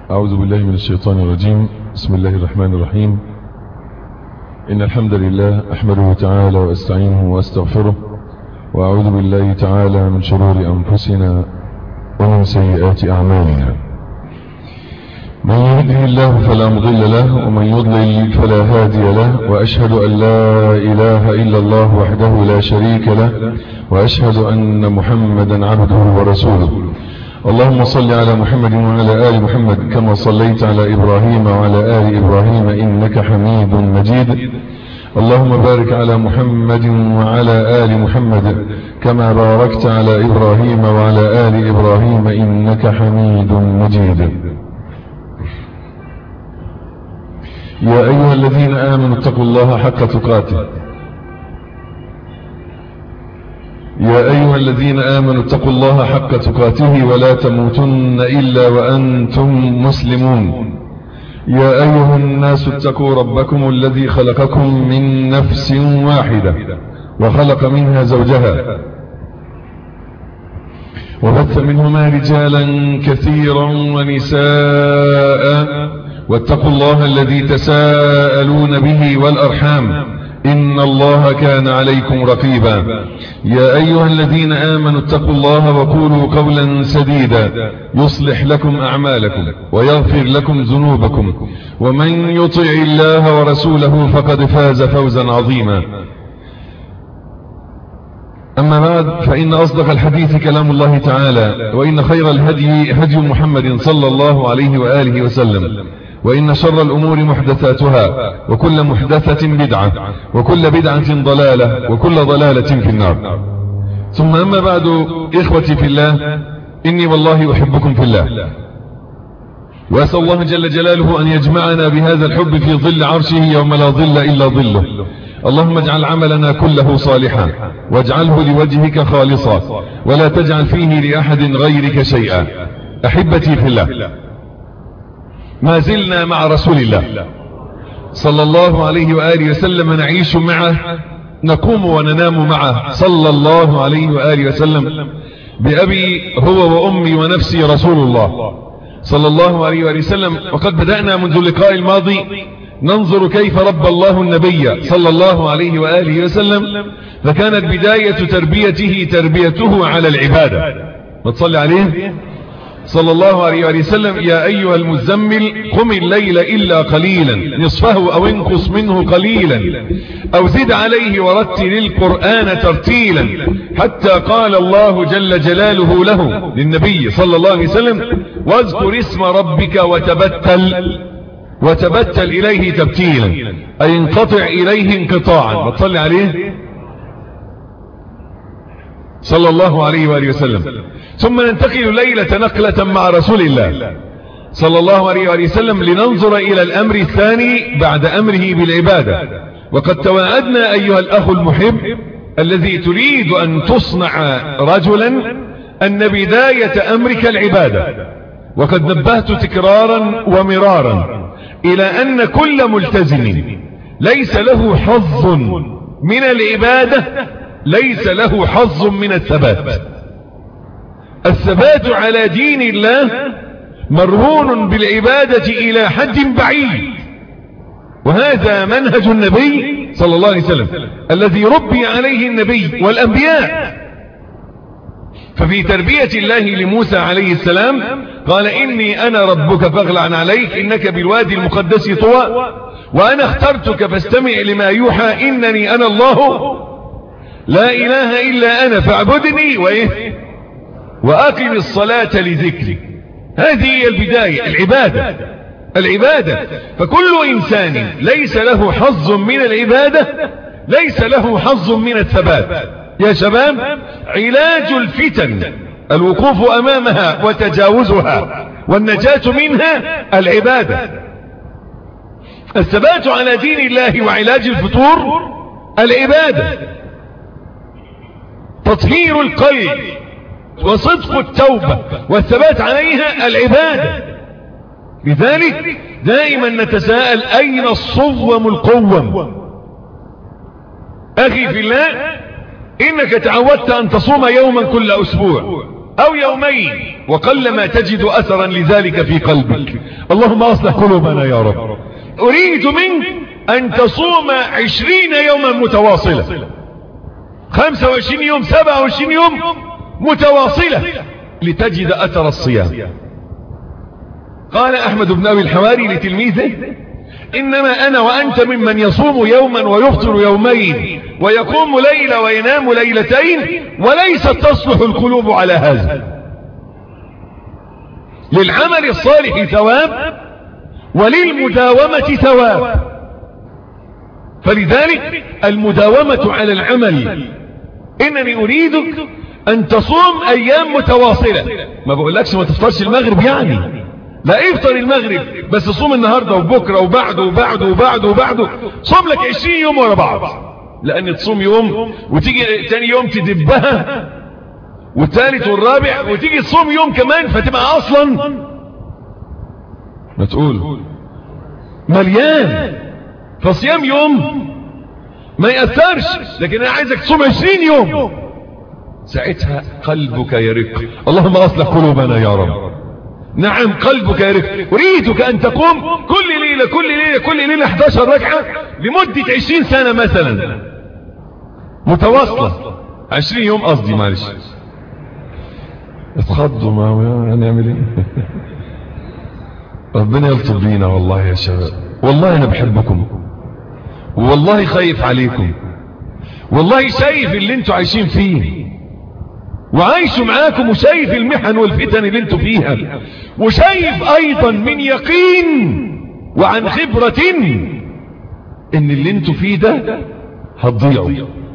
أعوذ بالله من الشيطان الرجيم بسم الله الرحمن الرحيم إن الحمد لله أحمده تعالى وأستعينه وأستغفره وأعوذ بالله تعالى من شرور أنفسنا ومن سيئات أعمالنا من يهده الله فلا مضل له ومن يضلل فلا هادي له وأشهد أن لا إله إلا الله وحده لا شريك له وأشهد أن محمدا عبده ورسوله اللهم صل على محمد وعلى آل محمد كما صليت على إبراهيم وعلى آل إبراهيم إنك حميد مجيد اللهم بارك على محمد وعلى آل محمد كما باركت على إبراهيم وعلى آل إبراهيم إنك حميد مجيد يا أيها الذين آمنوا اتقوا الله حق تقاته يا أيها الذين آمنوا اتقوا الله حق تقاته ولا تموتن إلا وأنتم مسلمون يا أيها الناس اتقوا ربكم الذي خلقكم من نفس واحدة وخلق منها زوجها وبث منهما رجالا كثيرا ونساء واتقوا الله الذي تساءلون به والأرحام إن الله كان عليكم رقيبا يا أيها الذين آمنوا اتقوا الله وقولوا قولا سديدا يصلح لكم أعمالكم ويغفر لكم ذنوبكم ومن يطع الله ورسوله فقد فاز فوزا عظيما أما بعد فإن أصدق الحديث كلام الله تعالى وإن خير الهدي هدي محمد صلى الله عليه وآله وسلم وإن شر الأمور محدثاتها وكل محدثة بدعة وكل بدعة ضلالة وكل ضلالة في النار ثم أما بعد إخوتي في الله إني والله أحبكم في الله وأسأل الله جل جلاله أن يجمعنا بهذا الحب في ظل عرشه يوم لا ظل إلا ظله اللهم اجعل عملنا كله صالحا واجعله لوجهك خالصا ولا تجعل فيه لأحد غيرك شيئا أحبتي في الله ما زلنا مع رسول الله صلى الله عليه وآله وسلم نعيش معه نقوم وننام معه صلى الله عليه وآله وسلم بأبي هو وأمي ونفسي رسول الله صلى الله عليه وآله وسلم وقد بدأنا منذ اللقاء الماضي ننظر كيف رب الله النبي صلى الله عليه وآله وسلم فكانت بداية تربيته تربيته على العبادة ما تصلي عليه صلى الله عليه وآله وسلم يا أيها المزمل قم الليل إلا قليلا نصفه أو انقص منه قليلا أو زد عليه ورتل القرآن ترتيلا حتى قال الله جل جلاله له للنبي صلى الله عليه وسلم واذكر اسم ربك وتبتل وتبتل إليه تبتيلا أي انقطع إليه انقطاعا بتصلي عليه صلى الله عليه وآله وسلم ثم ننتقل ليلة نقلة مع رسول الله صلى الله عليه وآله وسلم لننظر إلى الأمر الثاني بعد أمره بالعبادة وقد تواعدنا أيها الأخ المحب الذي تريد أن تصنع رجلا أن بداية أمرك العبادة وقد نبهت تكرارا ومرارا إلى أن كل ملتزم ليس له حظ من العبادة ليس له حظ من الثبات الثبات على دين الله مرهون بالعبادة إلى حد بعيد وهذا منهج النبي صلى الله عليه وسلم الذي ربي عليه النبي والأنبياء ففي تربية الله لموسى عليه السلام قال إني أنا ربك فاغلع عليك إنك بالوادي المقدس طوى وأنا اخترتك فاستمع لما يوحى إنني أنا الله لا إله إلا أنا فاعبدني وإيه وأقم الصلاة لذكري هذه هي البداية العبادة العبادة فكل إنسان ليس له حظ من العبادة ليس له حظ من الثبات يا شباب علاج الفتن الوقوف أمامها وتجاوزها والنجاة منها العبادة الثبات على دين الله وعلاج الفتور العبادة تطهير القلب وصدق التوبة والثبات عليها العبادة لذلك دائما نتساءل أين الصوم القوم أخي في الله إنك تعودت أن تصوم يوما كل أسبوع او يومين وقلما تجد اثرا لذلك في قلبك اللهم اصلح قلوبنا يا رب اريد منك ان تصوم عشرين يوما متواصلة خمسة وعشرين يوم سبعة وعشرين يوم متواصلة لتجد اثر الصيام قال احمد بن ابي الحواري لتلميذه انما انا وانت ممن يصوم يوما ويفطر يومين ويقوم ليلة وينام ليلتين وليست تصلح القلوب على هذا للعمل الصالح ثواب وللمداومة ثواب فلذلك المداومة على العمل انني اريدك ان تصوم ايام متواصلة ما بقولكش ما تفطرش المغرب يعني لا افطر المغرب بس صوم النهاردة وبكرة وبعده وبعده وبعده وبعده صوم لك 20 يوم ورا بعض لان تصوم يوم وتيجي تاني يوم تدبها والثالث والرابع وتيجي تصوم يوم كمان فتبقى اصلا ما تقول مليان فصيام يوم ما يأثرش لكن انا عايزك تصوم 20 يوم ساعتها قلبك يرق اللهم اصلح قلوبنا يا رب نعم قلبك يرق اريدك ان تقوم كل ليلة كل ليلة كل ليلة 11 ركعة لمدة 20 سنة مثلا متواصلة 20 يوم قصدي معلش اتخضوا ما هنعمل ايه ربنا يلطف بينا والله يا شباب والله انا بحبكم والله خايف عليكم والله شايف اللي انتوا عايشين فيه وعايشوا معاكم وشايف المحن والفتن اللي انتوا فيها وشايف ايضا من يقين وعن خبرة ان اللي انتوا فيه ده هتضيعوا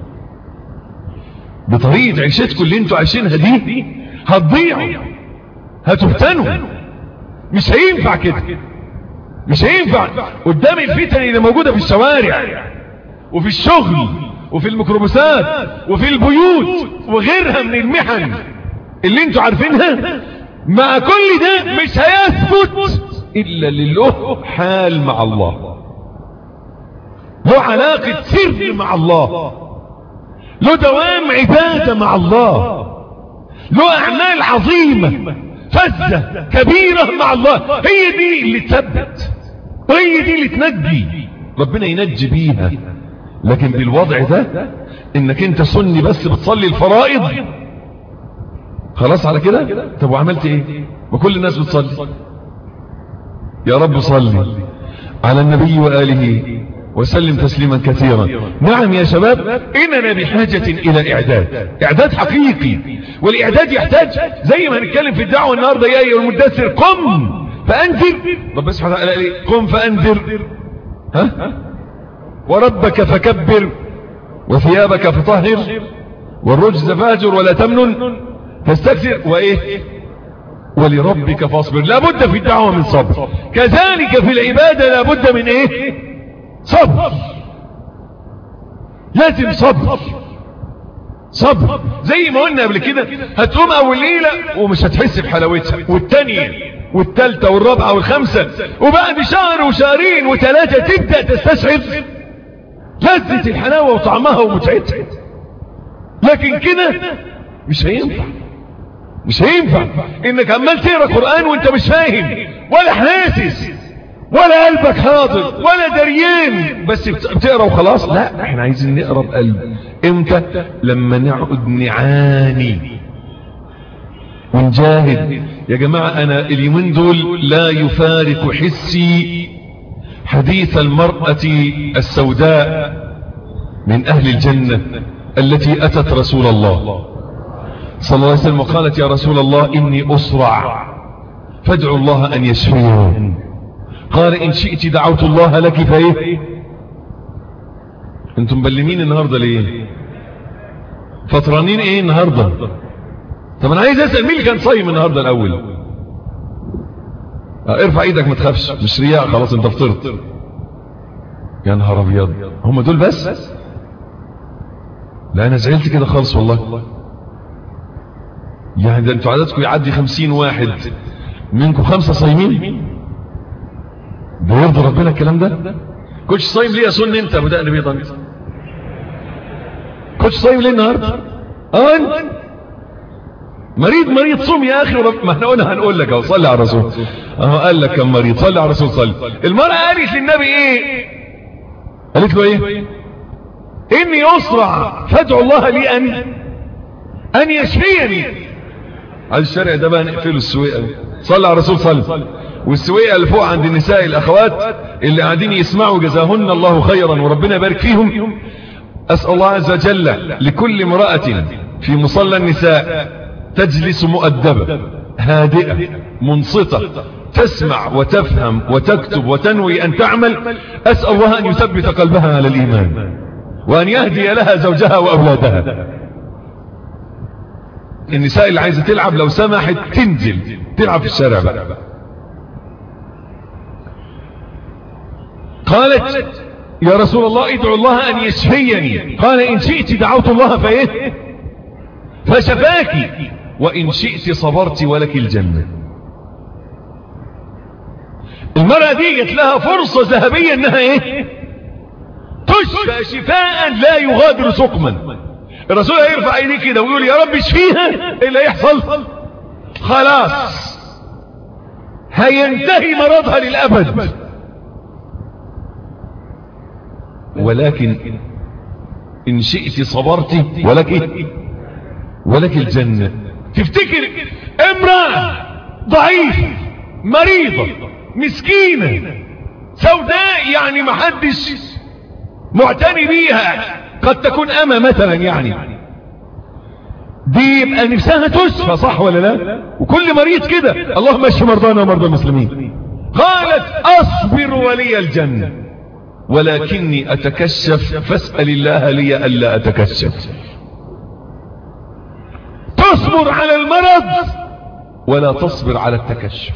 بطريقة عيشتكم اللي انتوا عايشينها دي هتضيعوا هتفتنوا مش هينفع كده مش هينفع قدام الفتن اللي موجودة في الشوارع وفي الشغل وفي الميكروباصات وفي البيوت وغيرها من المحن اللي انتوا عارفينها مع كل ده مش هيثبت الا اللي له حال مع الله له علاقة سر مع الله له دوام عبادة مع الله له اعمال عظيمة فزة كبيرة مع الله هي دي اللي تثبت وهي دي اللي تنجي ربنا ينجي بيها لكن بالوضع ده انك انت سني بس بتصلي الفرائض خلاص على كده طب وعملت ايه ما كل الناس بتصلي يا رب صلي على النبي وآله وسلم تسليما كثيرا نعم يا شباب اننا بحاجة الى اعداد اعداد حقيقي والاعداد يحتاج زي ما هنتكلم في الدعوة النهاردة يا ايها المدثر قم فانذر رب سبحانه وتعالى قال ايه قم فانذر ها وربك فكبر وثيابك فطهر والرجز فاجر ولا تمنن تستكثر وايه ولربك فاصبر لابد في الدعوة من صبر كذلك في العبادة لابد من ايه صبر لازم صبر صبر زي ما قلنا قبل كده هتقوم اول ليلة ومش هتحس بحلاوتها والتانية والتالتة والرابعة والخمسة وبعد شهر وشهرين وثلاثة تبدأ تستشعر لذة الحلاوة وطعمها ومتعتها لكن كده مش هينفع مش هينفع انك عمال تقرا قرآن وانت مش فاهم ولا حاسس ولا قلبك حاضر ولا دريان بس بتقرا وخلاص لا احنا عايزين نقرا بقلب امتى لما نقعد نعاني ونجاهد يا جماعة انا اليومين دول لا يفارق حسي حديث المرأة السوداء من اهل الجنة التي اتت رسول الله صلى الله عليه وسلم وقالت يا رسول الله اني اسرع فادعوا الله ان يشفيني قال ان شئت دعوت الله لك فايه انتم مبلمين النهاردة ليه فطرانين ايه النهاردة طب انا عايز اسأل مين اللي كان صايم النهاردة الاول اه ارفع ايدك ما تخافش مش رياء خلاص انت فطرت يا نهار ابيض هم دول بس لا انا زعلت كده خالص والله يعني ده انتوا عددكم يعدي خمسين واحد منكم خمسة صايمين ده يرضي ربنا الكلام ده كنتش صايم ليه يا سن انت ابو دقن بيضا كنتش صايم ليه النهارده اه انت مريض مريض صوم يا اخي ورب... ما احنا قلنا هنقول لك اهو صلي على الرسول اهو قال لك كم مريض صلي على الرسول صلي المرأة قالت للنبي ايه قالت له ايه اني اسرع فادعو الله لي ان ان يشفيني على الشارع ده بقى نقفله السويقه صلي على الرسول صلي والسويقه اللي فوق عند النساء الاخوات اللي قاعدين يسمعوا جزاهن الله خيرا وربنا يبارك فيهم اسال الله عز وجل لكل امراه في مصلى النساء تجلس مؤدبه هادئه منصته تسمع وتفهم وتكتب وتنوي ان تعمل اسال الله ان يثبت قلبها على الايمان وان يهدي لها زوجها واولادها النساء اللي عايزه تلعب لو سمحت تنزل تلعب في الشارع بقى قالت يا رسول الله ادعو الله ان يشفيني قال ان شئت دعوت الله فايه فشفاك وان شئت صبرت ولك الجنة المرأة دي جت لها فرصة ذهبية انها ايه تشفى شفاء لا يغادر سقما الرسول هيرفع ايديه كده ويقول يا رب اشفيها ايه اللي هيحصل خلاص هينتهي مرضها للابد ولكن ان شئت صبرت ولك ايه ولك الجنة تفتكر امرأة ضعيفة مريضة مسكينة سوداء يعني محدش معتني بيها قد تكون اما مثلا يعني دي يبقى نفسها تشفى صح ولا لا وكل مريض كده اللهم اشف مرضانا ومرضى المسلمين قالت اصبر ولي الجنة ولكني اتكشف فاسأل الله لي الا اتكشف تصبر على المرض ولا تصبر على التكشف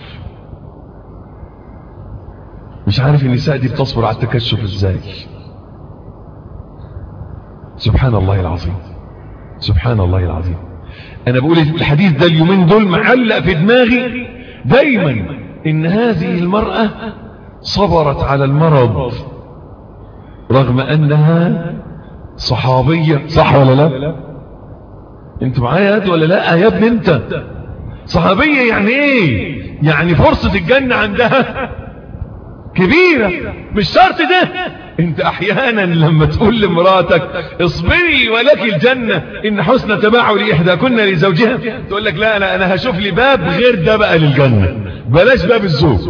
مش عارف النساء دي بتصبر على التكشف ازاي سبحان الله العظيم سبحان الله العظيم انا بقول الحديث ده اليومين دول معلق في دماغي دايما ان هذه المرأة صبرت على المرض رغم انها صحابية صح ولا لا انت معايا يد ولا لا يا ابني انت صحابية يعني ايه يعني فرصة الجنة عندها كبيرة مش شرط ده انت احيانا لما تقول لمراتك اصبري ولك الجنة ان حسن تباعل احداكن لزوجها تقول لك لا انا انا هشوف لي باب غير ده بقى للجنة بلاش باب الزوج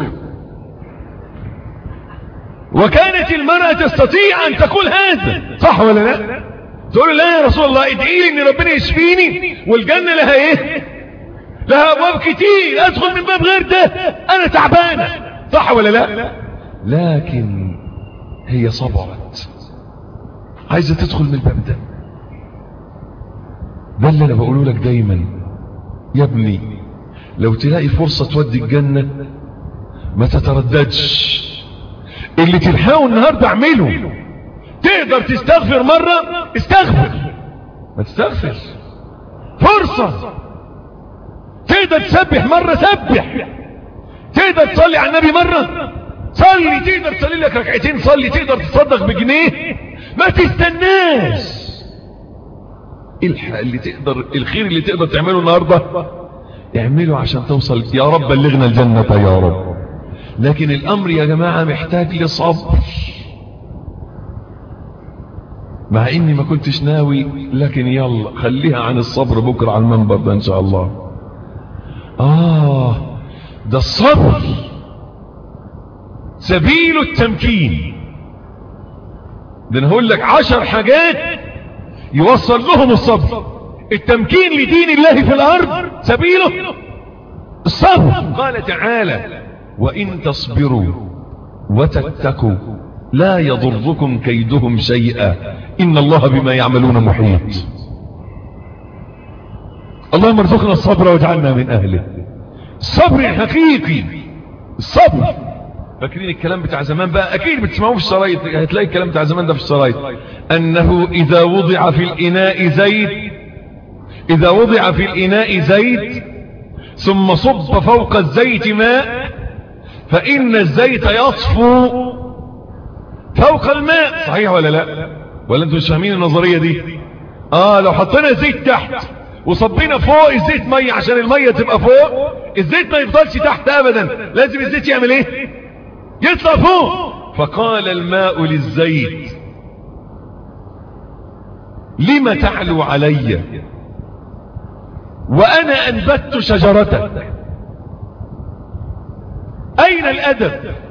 وكانت المرأة تستطيع ان تقول هذا صح ولا لا تقول لا يا رسول الله ادعي لي ان ربنا يشفيني والجنة لها ايه لها ابواب كتير ادخل من باب غير ده انا تعبانة صح ولا لا لكن هي صبرت عايزة تدخل من الباب ده ده اللي انا بقوله لك دايما يا ابني لو تلاقي فرصة تودي الجنة ما تترددش اللي تلحقه النهاردة اعمله تقدر تستغفر مرة استغفر ما تستغفر فرصة تقدر تسبح مرة سبح تقدر تصلي على النبي مرة صلي تقدر تصلي لك ركعتين صلي تقدر تصدق بجنيه ما تستناش الحق اللي تقدر الخير اللي تقدر تعمله النهاردة اعمله عشان توصل يا رب بلغنا الجنة يا رب لكن الامر يا جماعة محتاج لصبر مع اني ما كنتش ناوي لكن يلا خليها عن الصبر بكرة على المنبر ده ان شاء الله اه ده الصبر سبيل التمكين ده انا هقول لك عشر حاجات يوصل لهم الصبر التمكين لدين الله في الارض سبيله الصبر قال تعالى وان تصبروا وتتقوا لا يضركم كيدهم شيئا ان الله بما يعملون محيط اللهم ارزقنا الصبر واجعلنا من اهله الصبر الحقيقي الصبر فاكرين الكلام بتاع زمان بقى اكيد بتسمعوه في الشرايط هتلاقي الكلام بتاع زمان ده في الشرايط انه اذا وضع في الاناء زيت اذا وضع في الاناء زيت ثم صب فوق الزيت ماء فان الزيت يطفو فوق الماء صحيح ولا لا ولا انتم مش فاهمين النظريه دي اه لو حطينا زيت تحت وصبينا فوق الزيت مية عشان المية تبقى فوق الزيت ما يفضلش تحت ابدا لازم الزيت يعمل ايه يطلع فوق فقال الماء للزيت لم تعلو علي وانا انبت شجرتك اين الادب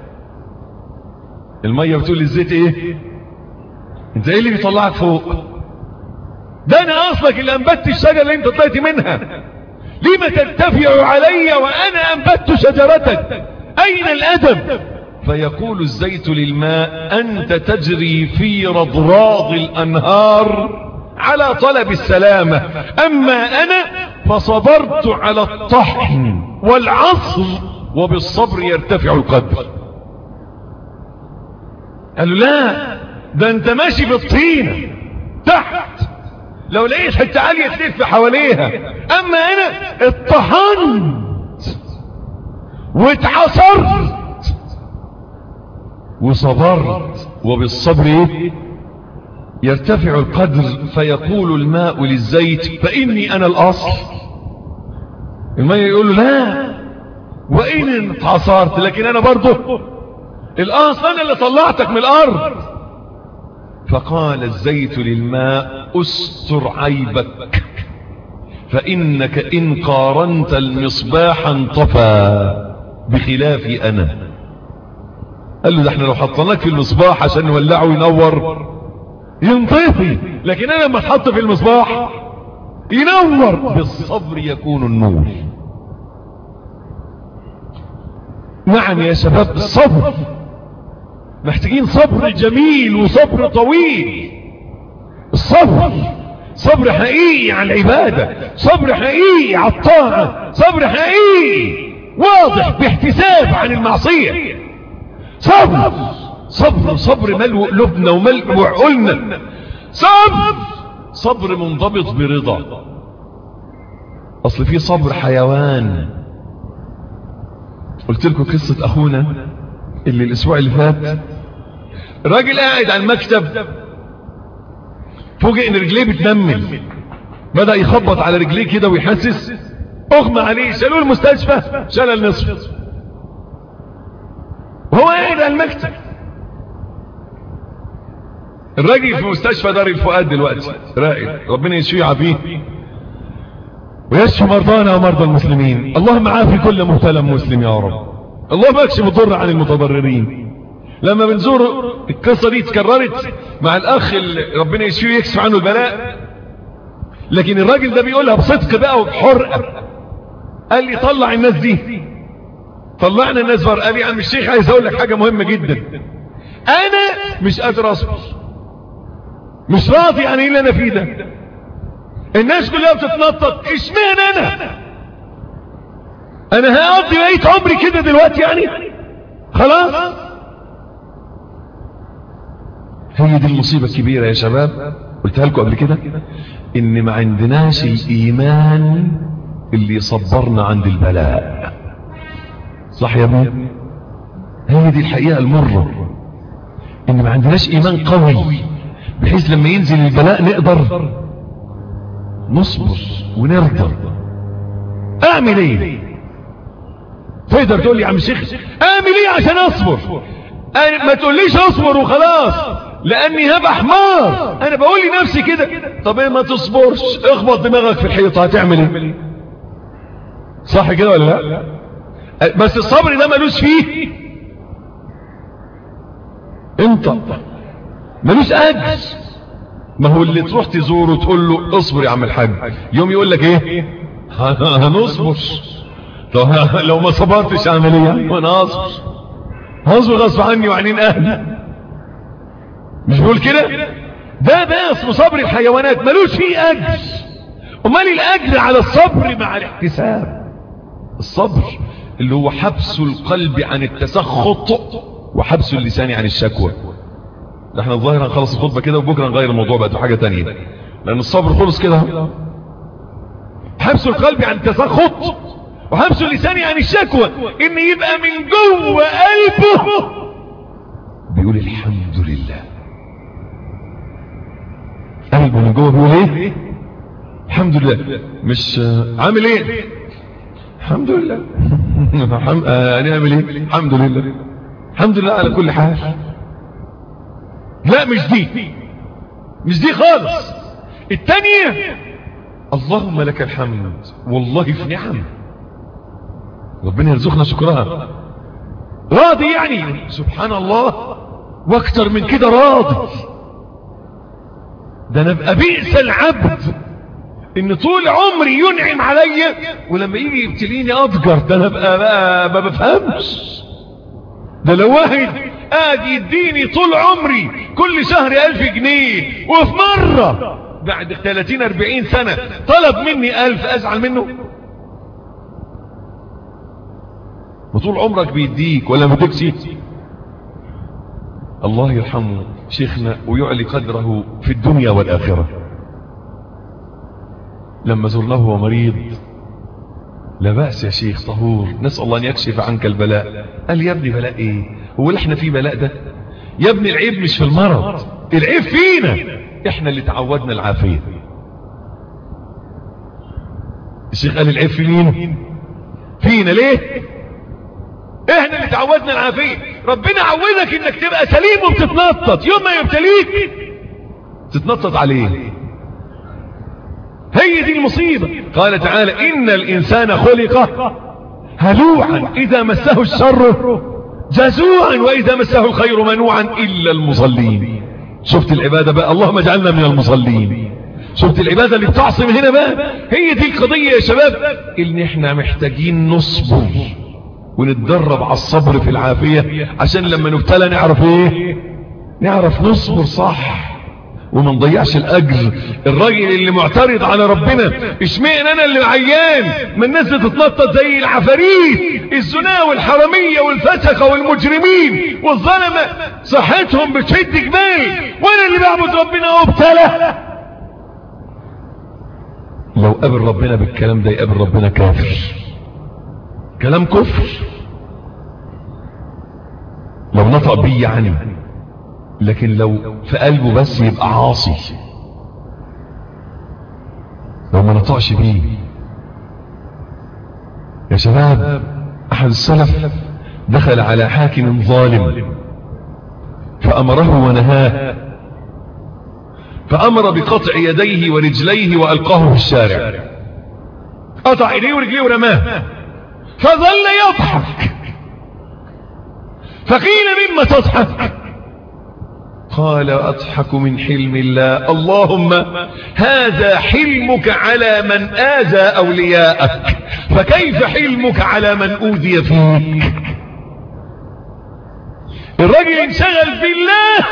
المية بتقول للزيت ايه انت ايه اللي بيطلعك فوق ده انا اصلك اللي انبت الشجرة اللي انت طلعت منها لما ترتفع علي وانا انبت شجرتك اين الادب فيقول الزيت للماء انت تجري في رضراض الانهار على طلب السلامة اما انا فصبرت على الطحن والعصر وبالصبر يرتفع القدر قالوا لا ده انت ماشي بالطينة تحت لو لقيت حتة عالية تلف حواليها اما انا اتطحنت واتعصرت وصبرت وبالصبر ايه يرتفع القدر فيقول الماء للزيت فاني انا الاصل الماء يقول له لا وان اتعصرت لكن انا برضه الاصل انا اللي طلعتك من الارض فقال الزيت للماء استر عيبك فانك ان قارنت المصباح انطفى بخلافي انا قال له ده احنا لو حطيناك في المصباح عشان نولعه ينور ينطفي لكن انا لما اتحط في المصباح ينور بالصبر يكون النور نعم يا شباب الصبر محتاجين صبر جميل وصبر طويل الصبر صبر حقيقي على العبادة صبر حقيقي على الطاعة صبر حقيقي واضح باحتساب عن المعصية صبر صبر صبر ملو قلوبنا وملو عقولنا صبر صبر منضبط برضا اصل في صبر حيوان قلت لكم قصة اخونا اللي الاسبوع اللي فات الراجل قاعد على المكتب فوجئ ان رجليه بتنمل بدأ يخبط على رجليه كده ويحسس اغمى عليه شالوه المستشفى شال النصف وهو قاعد على المكتب الراجل في مستشفى دار الفؤاد دلوقتي راقد ربنا يشفيه عافيه ويشفي مرضانا ومرضى المسلمين اللهم عافي كل مبتلى مسلم يا رب اللهم اكشف الضر عن المتضررين لما بنزور القصة دي اتكررت مع الاخ اللي ربنا يشفيه يكشف عنه البلاء لكن الراجل ده بيقولها بصدق بقى وبحرقة قال لي طلع الناس دي طلعنا الناس بره قال لي يا عم الشيخ عايز اقول لك حاجة مهمة جدا انا مش قادر اصبر مش راضي عن ايه اللي انا فيه ده الناس كلها بتتنطط اشمعنى انا انا هقضي بقيت عمري كده دلوقتي يعني خلاص هي دي المصيبة الكبيرة يا شباب قلتها لكم قبل كده ان ما عندناش الايمان اللي يصبرنا عند البلاء صح يا ابني هي دي الحقيقة المرة ان ما عندناش ايمان قوي بحيث لما ينزل البلاء نقدر نصبر ونرضى اعمل ايه تقدر تقول لي يا عم الشيخ اعمل ايه عشان اصبر أنا ما تقوليش اصبر وخلاص لاني هبقى حمار انا بقول لنفسي كده طب ايه ما تصبرش اخبط دماغك في الحيطه هتعمل ايه صح كده ولا لا بس الصبر ده ملوش فيه انت ملوش اجر ما هو اللي تروح تزوره تقول له اصبر يا عم الحاج يوم يقول لك ايه هنصبر طب لو ما صبرتش اعمل ايه وانا اصبر هصبر غصب عني وعنين اهلي مش بقول كده ده ده اسمه صبر الحيوانات ملوش فيه اجر امال الاجر على الصبر مع الاحتساب الصبر اللي هو حبس القلب عن التسخط وحبس اللسان عن الشكوى ده احنا الظاهر هنخلص الخطبه كده وبكره نغير الموضوع بقى حاجه تانية لان الصبر خلص كده حبس القلب عن التسخط وحبس اللسان عن الشكوى ان يبقى من جوه قلبه بيقول الحمد لله قلبه من جوه بيقول ايه الحمد لله مش عامل ايه الحمد لله حم... آه نعمل ايه الحمد لله الحمد لله على كل حال لا مش دي مش دي خالص التانية اللهم لك الحمد والله في نعم ربنا يرزقنا شكرها راضي يعني سبحان الله واكتر من كده راضي ده انا بقى بئس العبد ان طول عمري ينعم عليا ولما يجي يبتليني اضجر ده انا بقى, بقى ما بفهمش ده لو واحد قاعد يديني طول عمري كل شهر الف جنيه وفي مرة بعد 30 40 سنة طلب مني الف ازعل منه وطول عمرك بيديك ولا ما تكسي الله يرحمه شيخنا ويعلي قدره في الدنيا والآخرة لما زرناه وهو مريض لا بأس يا شيخ طهور نسأل الله أن يكشف عنك البلاء قال يا ابني بلاء ايه هو اللي احنا فيه بلاء ده يا ابني العيب مش في المرض العيب فينا احنا اللي تعودنا العافية الشيخ قال العيب في مين فينا ليه احنا اللي تعودنا العافية ربنا عودك انك تبقى سليم وبتتنطط يوم ما يبتليك تتنطط عليه هي دي المصيبة قال تعالى إن الإنسان خلق هلوعا إذا مسه الشر جزوعا وإذا مسه الخير منوعا إلا المصلين شفت العبادة بقى اللهم اجعلنا من المصلين شفت العبادة اللي بتعصم هنا بقى هي دي القضية يا شباب إن احنا محتاجين نصبر ونتدرب على الصبر في العافية عشان لما نبتلى نعرف ايه نعرف نصبر صح وما نضيعش الاجر الراجل اللي معترض على ربنا اشمئن انا اللي عيان ما الناس بتتنطط زي العفاريت الزنا والحراميه والفسقه والمجرمين والظلمه صحتهم بتشد جبال وانا اللي بعبد ربنا وابتلى لو قابل ربنا بالكلام ده يقابل ربنا كافر كلام كفر لو نطق بيه يعني لكن لو في قلبه بس يبقى عاصي لو ما نطقش بيه يا شباب احد السلف دخل على حاكم ظالم فامره ونهاه فامر بقطع يديه ورجليه والقاه في الشارع قطع ايديه ورجليه ورماه فظل يضحك فقيل مما تضحك قال أضحك من حلم الله اللهم هذا حلمك على من آذى أولياءك فكيف حلمك على من أوذي فيك الرجل انشغل بالله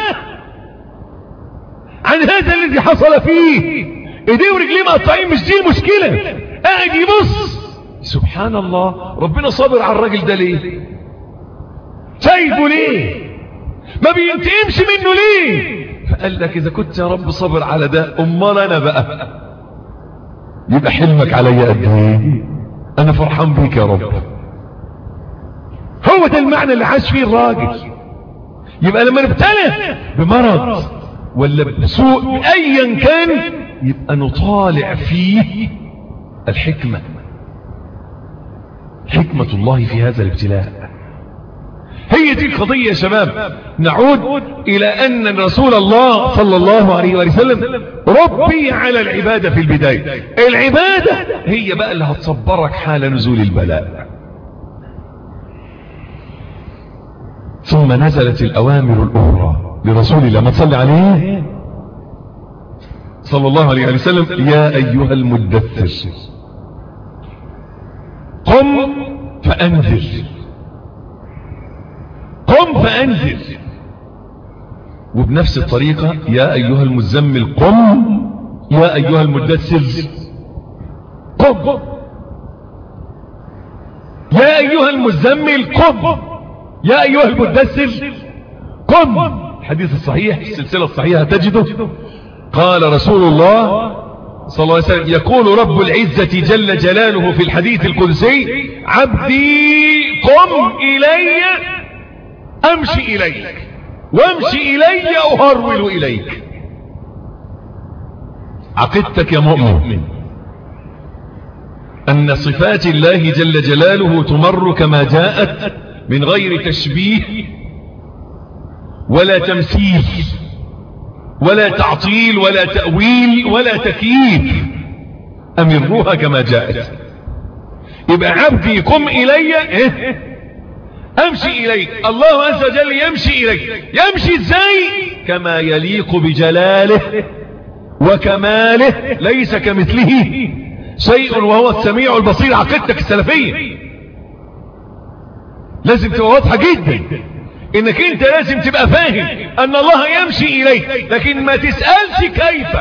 عن هذا الذي حصل فيه ايديه ورجليه مقطعين مش دي المشكلة قاعد يبص سبحان الله ربنا صابر على الراجل ده ليه سايبه ليه ما بينتقمش منه ليه فقال لك اذا كنت يا رب صبر على ده امال انا بقى يبقى حلمك عليا قد ايه انا فرحان بيك يا رب هو ده المعنى اللي عاش فيه الراجل يبقى لما نبتلى بمرض ولا بسوء ايا كان يبقى نطالع فيه الحكمة حكمة الله في هذا الابتلاء هي دي القضية يا شباب نعود إلى أن رسول الله صلى الله عليه وسلم ربي على العبادة في البداية العبادة هي بقى اللي هتصبرك حال نزول البلاء ثم نزلت الأوامر الأخرى لرسول الله ما تصلي عليه صلى الله عليه وسلم يا أيها المدثر قم فأنذر قم فأنذر وبنفس الطريقة يا أيها المزمل قم يا أيها المدثر قم يا أيها المزمل قم يا أيها المدثر قم الحديث الصحيح السلسلة الصحيحة تجده قال رسول الله صلى الله عليه وسلم يقول رب العزة جل جلاله في الحديث القدسي عبدي قم إلي أمشي إليك وامشي إلي أهرول إليك عقدتك يا مؤمن أن صفات الله جل جلاله تمر كما جاءت من غير تشبيه ولا تمثيل ولا تعطيل ولا تأويل ولا تكييف أمروها كما جاءت يبقى عبدي قم إلي إيه؟ أمشي إليك الله عز وجل يمشي إليك يمشي إزاي كما يليق بجلاله وكماله ليس كمثله شيء وهو السميع البصير عقيدتك السلفية لازم تبقى واضحة جدا انك انت لازم تبقى فاهم ان الله يمشي اليك لكن ما تسألش كيف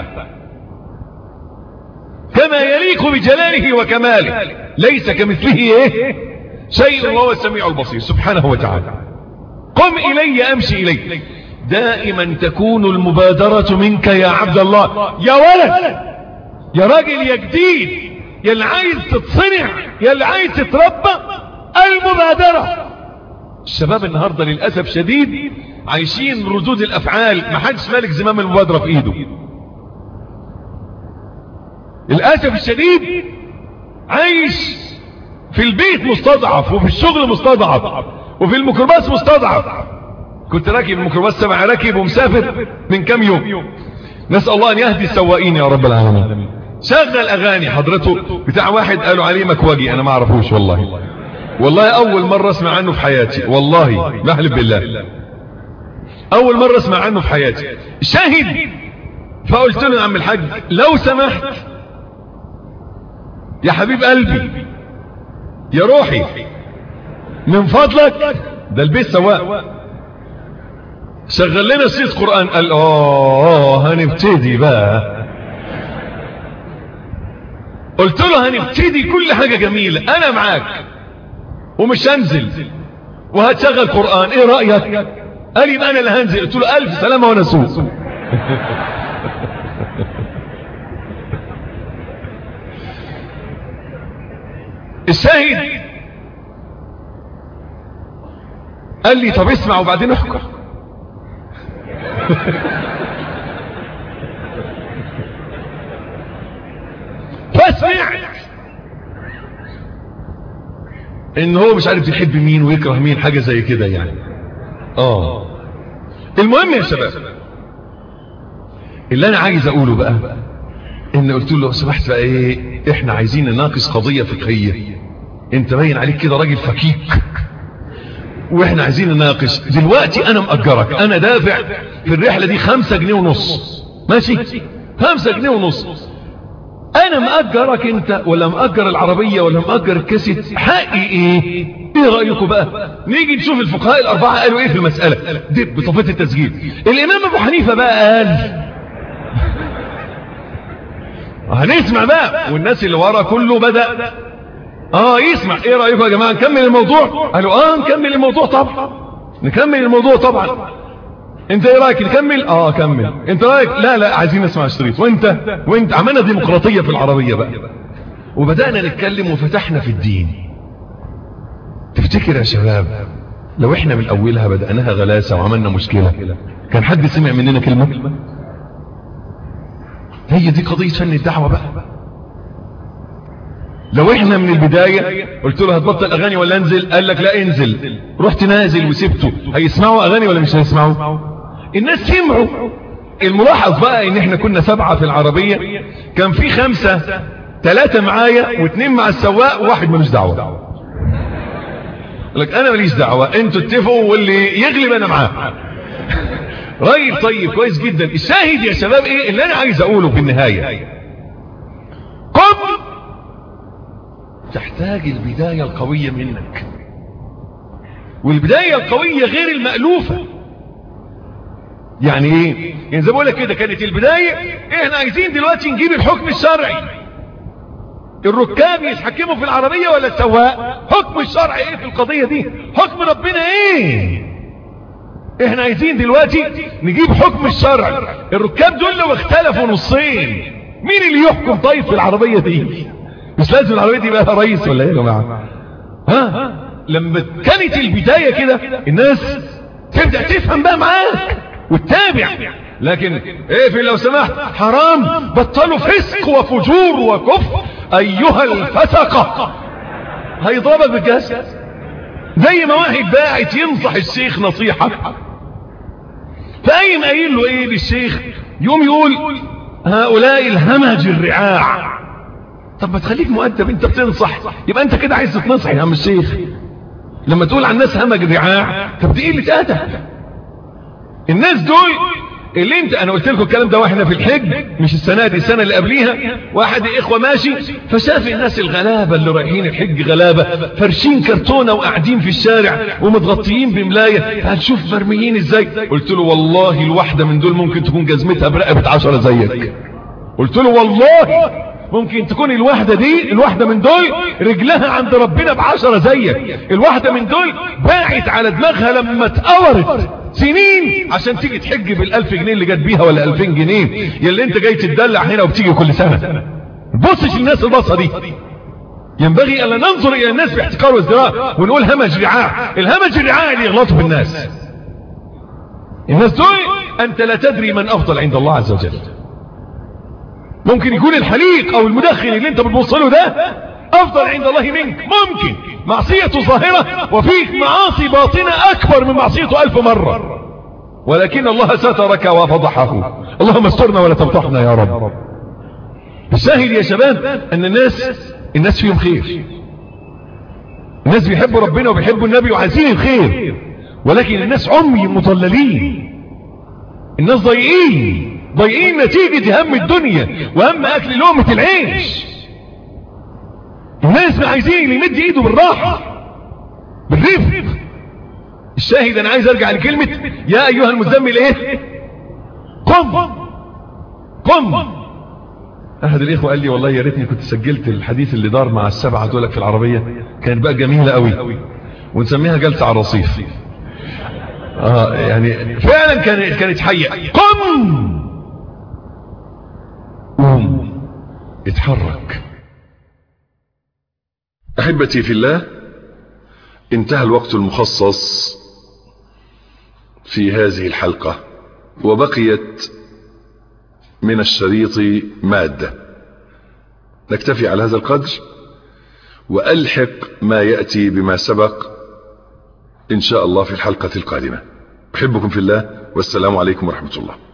كما يليق بجلاله وكماله ليس كمثله ايه شيء وهو السميع البصير سبحانه وتعالى قم الي امشي اليك دائما تكون المبادرة منك يا عبد الله يا ولد يا راجل يا جديد يا اللي عايز تتصنع يا اللي عايز تتربى المبادرة الشباب النهاردة للأسف شديد عايشين ردود الأفعال ما حدش مالك زمام المبادرة في إيده للأسف الشديد عايش في البيت مستضعف وفي الشغل مستضعف وفي الميكروباص مستضعف كنت راكب الميكروباص سبع راكب ومسافر من كام يوم نسأل الله أن يهدي السواقين يا رب العالمين شغل أغاني حضرته بتاع واحد قالوا عليه مكواجي أنا ما أعرفوش والله والله أول مرة أسمع عنه في حياتي والله بحلف بالله أول مرة أسمع عنه في حياتي شاهد فقلت له يا عم الحاج لو سمحت يا حبيب قلبي يا روحي من فضلك ده البيت سواء شغل لنا سيد قرآن قال اه هنبتدي بقى قلت له هنبتدي كل حاجة جميلة انا معاك ومش هنزل وهتشغل قرآن ايه رأيك قال يبقى انا اللي هنزل قلت له الف سلامة وانا اسوق الشاهد قال لي طب اسمع وبعدين احكم فسمعت ان هو مش عارف يحب مين ويكره مين حاجة زي كده يعني اه المهم يا شباب اللي انا عايز اقوله بقى ان قلت له سمحت بقى ايه احنا عايزين نناقش قضية فقهية انت باين عليك كده راجل فكيك واحنا عايزين نناقش دلوقتي انا مأجرك انا دافع في الرحلة دي خمسة جنيه ونص ماشي خمسة جنيه ونص انا مأجرك انت ولا مأجر العربية ولا مأجر الكاسيت حقي ايه ايه رأيكم بقى نيجي نشوف الفقهاء الاربعة قالوا ايه في المسألة دي بطفة التسجيل الامام ابو حنيفة بقى قال هنسمع بقى والناس اللي ورا كله بدأ اه يسمع ايه رأيكم يا جماعة نكمل الموضوع قالوا اه نكمل الموضوع طبعا نكمل الموضوع طبعا انت ايه رايك نكمل اه كمل انت رايك لا لا عايزين نسمع الشريط وانت وانت عملنا ديمقراطية في العربية بقى وبدأنا نتكلم وفتحنا في الدين تفتكر يا شباب لو احنا من اولها بدأناها غلاسة وعملنا مشكلة كان حد سمع مننا كلمة هي دي قضية فن الدعوة بقى لو احنا من البداية قلت له هتبطل اغاني ولا انزل قال لك لا انزل رحت نازل وسبته هيسمعوا اغاني ولا مش هيسمعوا الناس سمعوا الملاحظ بقى ان احنا كنا سبعة في العربية كان في خمسة ثلاثة معايا واثنين مع السواق وواحد ملوش دعوة لك انا ماليش دعوة انتوا اتفقوا واللي يغلب انا معاه راجل طيب كويس جدا الشاهد يا شباب ايه اللي انا عايز اقوله في النهاية قم تحتاج البداية القوية منك والبداية القوية غير المألوفة يعني ايه يعني زي بقول لك كده كانت البداية احنا عايزين دلوقتي نجيب الحكم الشرعي الركاب يتحكموا في العربية ولا السواق حكم الشرع ايه في القضية دي حكم ربنا ايه احنا عايزين دلوقتي نجيب حكم الشرع الركاب دول لو اختلفوا نصين مين اللي يحكم طيب في العربية دي مش لازم العربية دي بقى رئيس ولا ايه يا جماعة ها لما كانت البداية كده الناس تبدأ تفهم بقى معاك وتتابع لكن ايه في لو سمحت حرام بطلوا فسق وفجور وكفر ايها الفسقة هيضربك بالجسد زي ما واحد باعت ينصح الشيخ نصيحة فقايم قايل له ايه للشيخ يوم يقول هؤلاء الهمج الرعاع طب ما تخليك مؤدب انت بتنصح يبقى انت كده عايز تتنصح يا عم الشيخ لما تقول عن الناس همج رعاع طب دي قله ادب الناس دول اللي انت انا قلت لكم الكلام ده واحنا في الحج مش السنه دي السنه اللي قبليها واحد اخوه ماشي فشاف الناس الغلابه اللي رايحين الحج غلابه فرشين كرتونه وقاعدين في الشارع ومتغطيين بملايه هتشوف مرميين ازاي قلت له والله الواحده من دول ممكن تكون جزمتها برقبه عشرة زيك قلت له والله ممكن تكون الواحدة دي الواحدة من دول رجلها عند ربنا بعشرة زيك الواحدة من دول باعت على دماغها لما اتقورت سنين عشان تيجي تحج بالالف جنيه اللي جت بيها ولا الفين جنيه يلي انت جاي تتدلع هنا وبتيجي كل سنة بصش الناس البصة دي ينبغي ألا ننظر إلى الناس باحتقار وازدراء ونقول همج رعاع الهمج الرعاع اللي يغلطوا في الناس الناس دول أنت لا تدري من أفضل عند الله عز وجل ممكن يكون الحليق او المدخن اللي انت بتبص له ده افضل عند الله منك ممكن معصيته ظاهرة وفيك معاصي باطنة اكبر من معصيته الف مرة ولكن الله سترك وفضحه اللهم استرنا ولا تفضحنا يا رب الشاهد يا شباب ان الناس الناس فيهم خير الناس بيحبوا ربنا وبيحبوا النبي وعايزين الخير ولكن الناس عمي مضللين الناس ضيقين ضايقين نتيجة هم الدنيا وهم اكل لقمة العيش الناس ما عايزين اللي يمد ايده بالراحة بالرفق الشاهد انا عايز ارجع لكلمة يا ايها المزمل ايه قم قم احد الاخوة قال لي والله يا ريتني كنت سجلت الحديث اللي دار مع السبعة دولك في العربية كانت بقى جميلة قوي ونسميها جلسة على الرصيف اه يعني فعلا كانت كانت حية قم قوم اتحرك احبتي في الله انتهى الوقت المخصص في هذه الحلقة وبقيت من الشريط مادة نكتفي على هذا القدر وألحق ما يأتي بما سبق إن شاء الله في الحلقة القادمة أحبكم في الله والسلام عليكم ورحمة الله